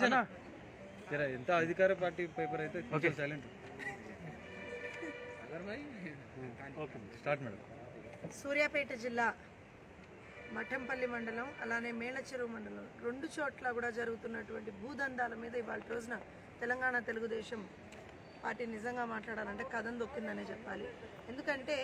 జర జర ఎంత అధికార పార్టీ పేపర్ అయితే కొంచెం silent okay start madam Suryapet జిల్లా మఠంపల్లి మండలం అలానే మేళచెరువు మండలం రెండు చోట్ల కూడా జరుగుతున్నటువంటి భూదందాల మీద ఇవాళ రోజున తెలంగాణ తెలుగుదేశం పార్టీ నిజంగా మాట్లాడాలంటే కథం దొక్కిందనే చెప్పాలి ఎందుకంటే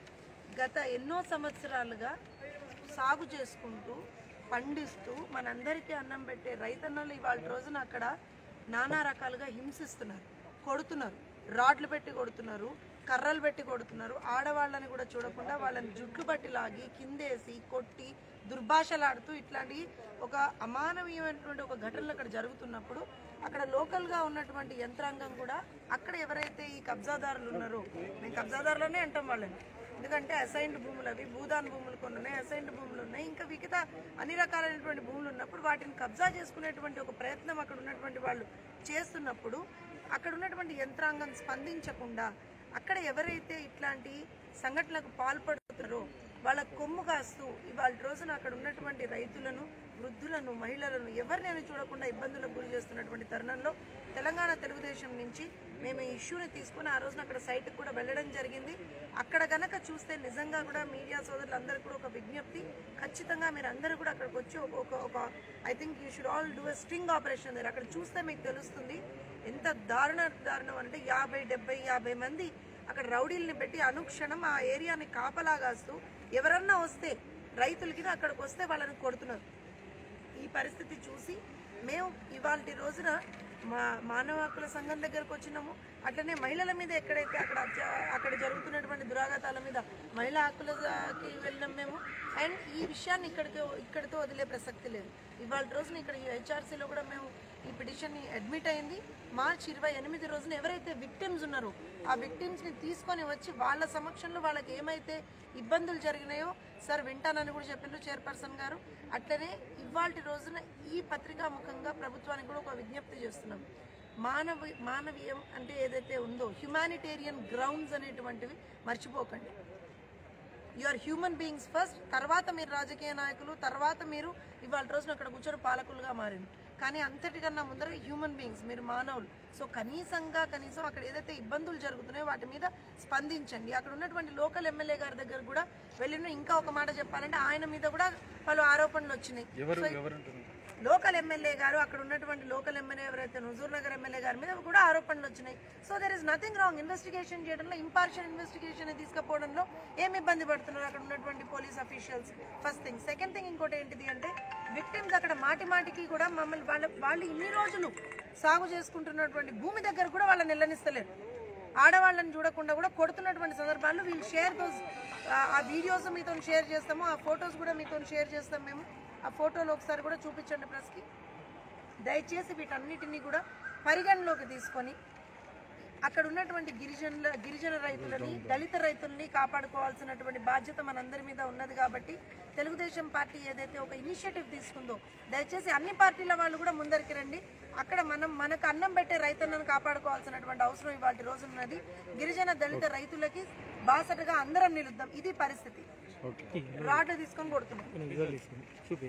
గత ఎన్నో సంవత్సరాలుగా సాగు చేసుకుంటూ పండిస్తూ మనందరికీ అన్నం పెట్టే రైతన్నలు ఇవాళ రోజున అక్కడ నానా రకాలుగా హింసిస్తున్నారు కొడుతున్నారు రాడ్లు పెట్టి కొడుతున్నారు కర్రలు పెట్టి కొడుతున్నారు ఆడవాళ్ళని కూడా చూడకుండా వాళ్ళని జుట్లు పట్టి లాగి కిందేసి కొట్టి దుర్భాషలాడుతూ ఇట్లాంటి ఒక అమానవీయమైనటువంటి ఒక ఘటనలు అక్కడ జరుగుతున్నప్పుడు అక్కడ లోకల్గా ఉన్నటువంటి యంత్రాంగం కూడా అక్కడ ఎవరైతే ఈ కబ్జాదారులు ఉన్నారో మేము కబ్జాదారులనే అంటాం వాళ్ళని ఎందుకంటే అసైన్డ్ భూములు అవి భూదాన్ భూములు కొన్ని ఉన్నాయి అసైన్డ్ భూములు ఉన్నాయి ఇంకా మిగతా అన్ని రకాలైనటువంటి భూములు ఉన్నప్పుడు వాటిని కబ్జా చేసుకునేటువంటి ఒక ప్రయత్నం అక్కడ ఉన్నటువంటి వాళ్ళు చేస్తున్నప్పుడు అక్కడ ఉన్నటువంటి యంత్రాంగం స్పందించకుండా అక్కడ ఎవరైతే ఇట్లాంటి సంఘటనలకు పాల్పడుతున్నారో వాళ్ళ కొమ్ము కాస్తూ ఇవాళ రోజున అక్కడ ఉన్నటువంటి రైతులను వృద్ధులను మహిళలను ఎవరినైనా చూడకుండా ఇబ్బందులకు గురి చేస్తున్నటువంటి తరుణంలో తెలంగాణ తెలుగుదేశం నుంచి మేము ఈ ఇష్యూని తీసుకుని ఆ రోజున అక్కడ సైట్కి కూడా వెళ్ళడం జరిగింది అక్కడ గనక చూస్తే నిజంగా కూడా మీడియా సోదరులందరూ కూడా ఒక విజ్ఞప్తి ఖచ్చితంగా మీరు అందరూ కూడా అక్కడికి వచ్చి ఒక ఒక ఒక I think you should all do a string operation దగ్గర అక్కడ చూస్తే మీకు తెలుస్తుంది ఎంత దారుణ దారుణం అంటే యాభై డెబ్బై యాభై మంది అక్కడ రౌడీల్ని పెట్టి అనుక్షణం ఆ ఏరియాని కాపలాగాస్తూ ఎవరన్నా వస్తే రైతులకి అక్కడికి వస్తే వాళ్ళని కొడుతున్నారు ఈ పరిస్థితి చూసి మేము ఇవాళ రోజున మా మానవ హక్కుల సంఘం దగ్గరకు వచ్చినాము అట్లనే మహిళల మీద ఎక్కడైతే అక్కడ జ- అక్కడ జరుగుతున్నటువంటి దురాఘాతాల మీద మహిళా హక్కులకి వెళ్ళినాం మేము అండ్ ఈ విషయాన్ని ఇక్కడికి ఇక్కడితో వదిలే ప్రసక్తి లేదు ఇవాళ రోజున ఇక్కడ ఈ హెచ్ఆర్సీలో కూడా మేము ఈ పిటిషన్ని అడ్మిట్ అయింది మార్చి ఇరవై ఎనిమిది రోజున ఎవరైతే విక్టిమ్స్ ఉన్నారో ఆ విక్టిమ్స్ని తీసుకొని వచ్చి వాళ్ళ సమక్షంలో వాళ్ళకి ఏమైతే ఇబ్బందులు జరిగినాయో సార్ వింటానని కూడా చెప్పిండ్రు చైర్పర్సన్ గారు అట్లనే ఇవాళ రోజున ఈ పత్రికా ముఖంగా ప్రభుత్వానికి కూడా ఒక విజ్ఞప్తి చేస్తున్నాం మానవ మానవీయం అంటే ఏదైతే ఉందో హ్యుమానిటేరియన్ గ్రౌండ్స్ అనేటువంటివి మర్చిపోకండి you are human beings first తర్వాత మీరు రాజకీయ నాయకులు తర్వాత మీరు ఇవాళ రోజున అక్కడ కూర్చొని పాలకులుగా మారింది కానీ అంతటికన్నా ముందర హ్యూమన్ బీయింగ్స్ మీరు మానవులు సో కనీసంగా కనీసం అక్కడ ఏదైతే ఇబ్బందులు జరుగుతున్నాయో వాటి మీద స్పందించండి అక్కడ ఉన్నటువంటి లోకల్ ఎమ్మెల్యే గారి దగ్గర కూడా వెళ్ళిన ఇంకా ఒక మాట చెప్పాలంటే ఆయన మీద కూడా పలు ఆరోపణలు వచ్చినాయి ఎవరు ఎవరు అంటున్నారు లోకల్ ఎమ్మెల్యే గారు అక్కడ ఉన్నటువంటి లోకల్ ఎమ్మెల్యే ఎవరైతే హుజూర్ నగర్ ఎమ్మెల్యే గారి మీద కూడా ఆరోపణలు వచ్చినాయి so there is nothing wrong investigation చేయడంలో ఇంపార్షియల్ ఇన్వెస్టిగేషన్ తీసుకుపోవడంలో ఏమి ఇబ్బంది పడుతున్నారు అక్కడ ఉన్నటువంటి police officials first thing second thing ఇంకోటి ఏంటిది అంటే విక్టిమ్స్ అక్కడ మాటి మాటికి కూడా మమ్మల్ని వాళ్ళ వాళ్ళు ఇన్ని రోజులు సాగు చేసుకుంటున్నటువంటి భూమి దగ్గర కూడా వాళ్ళని నిల్లనిస్తలేరు ఆడవాళ్ళని చూడకుండా కూడా కొడుతున్నటువంటి సందర్భాల్లో వీళ్ళు షేర్ దోస్ ఆ వీడియోస్ మీతో షేర్ చేస్తాము ఆ ఫొటోస్ కూడా మీతో షేర్ చేస్తాం మేము ఆ ఫోటోలు ఒకసారి కూడా చూపించండి ప్రెస్కి దయచేసి వీటన్నిటిని కూడా పరిగణలోకి తీసుకొని అక్కడ ఉన్నటువంటి గిరిజనుల గిరిజన రైతులని దళిత రైతుల్ని కాపాడుకోవాల్సినటువంటి బాధ్యత మనందరి మీద ఉన్నది కాబట్టి తెలుగుదేశం పార్టీ ఏదైతే ఒక ఇనిషియేటివ్ తీసుకుందో దయచేసి అన్ని పార్టీల వాళ్ళు కూడా ముందరికి రండి అక్కడ మనం మనకు అన్నం పెట్టే రైతులను కాపాడుకోవాల్సినటువంటి అవసరం ఇవాళ రోజు ఉన్నది గిరిజన దళిత రైతులకి బాసటగా అందరం నిలుద్దాం ఇది పరిస్థితి ఓకే రాడ్లు తీసుకొని కొడుతున్నాం చూపి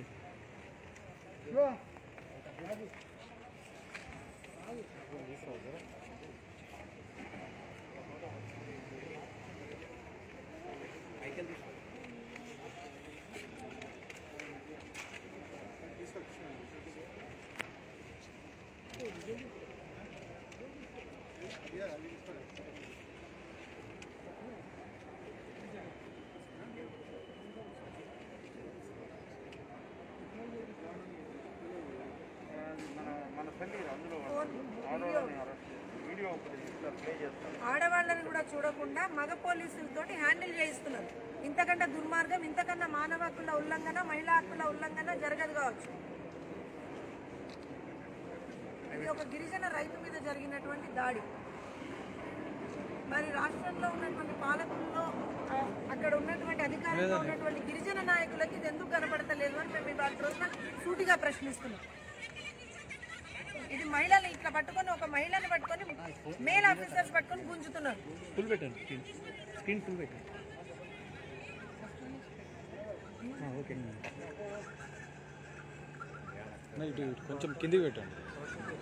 ఆడవాళ్ళని కూడా చూడకుండా మగ పోలీసులతోటి హ్యాండిల్ చేయిస్తున్నారు ఇంతకంటే దుర్మార్గం ఇంతకన్నా మానవ హక్కుల ఉల్లంఘన మహిళా హక్కుల ఉల్లంఘన జరగదు కావచ్చు ఇది ఒక గిరిజన రైతు మీద జరిగినటువంటి దాడి మరి రాష్ట్రంలో ఉన్నటువంటి పాలకుల్లో ఆ, అక్కడ ఉన్నటువంటి అధికారంలో ఉన్నటువంటి గిరిజన నాయకులకి ఇది ఎందుకు కనపడతలేదు అని మేము ఇవాళ రోజున సూటిగా ప్రశ్నిస్తున్నాం ఇది మహిళలు ఇట్లా పట్టుకొని ఒక మహిళని పట్టుకొని మేల్ ఆఫీసర్స్ పట్టుకొని గుంజుతున్నారు ఫుల్ పెట్టండి స్క్రీన్ స్క్రీన్ ఫుల్ పెట్టండి ఆ, ఓకే నా ఇటు ఇటు కొంచెం కిందికి పెట్టండి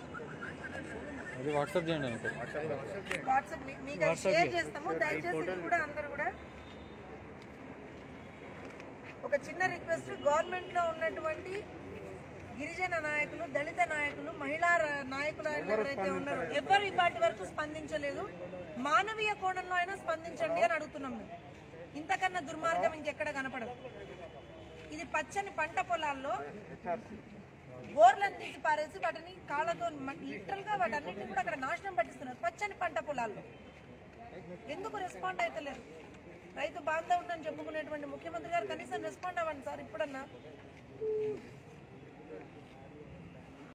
అది వాట్సాప్ చేయండి నాకు వాట్సాప్ మీ- మీకు అది షేర్ చేస్తాము దయచేసి ఇది కూడా అందరూ కూడా ఒక చిన్న రిక్వెస్ట్ గవర్నమెంట్ లో ఉన్నటువంటి గిరిజన నాయకులు దళిత నాయకులు మహిళా ర- నాయకులు ఎవరైతే ఉన్నారో ఎవరు ఇప్పటి వరకు స్పందించలేదు మానవీయ కోణంలో అయినా స్పందించండి అని అడుగుతున్నాం మేము ఇంతకన్నా దుర్మార్గం ఇంకెక్కడ కనపడదు ఇది పచ్చని పంట పొలాల్లో బోర్లను తీసి పారేసి వాటిని కాళ్ళతో లిటరల్ గా వాటన్నిటిని కూడా అక్కడ నాశనం పట్టిస్తున్నారు పచ్చని పంట పొలాల్లో ఎందుకు రెస్పాండ్ అవుతలేరు రైతు బాంధవుడు అని చెప్పుకునేటువంటి ముఖ్యమంత్రి గారు కనీసం రెస్పాండ్ అవ్వండి సార్ ఇప్పుడన్నా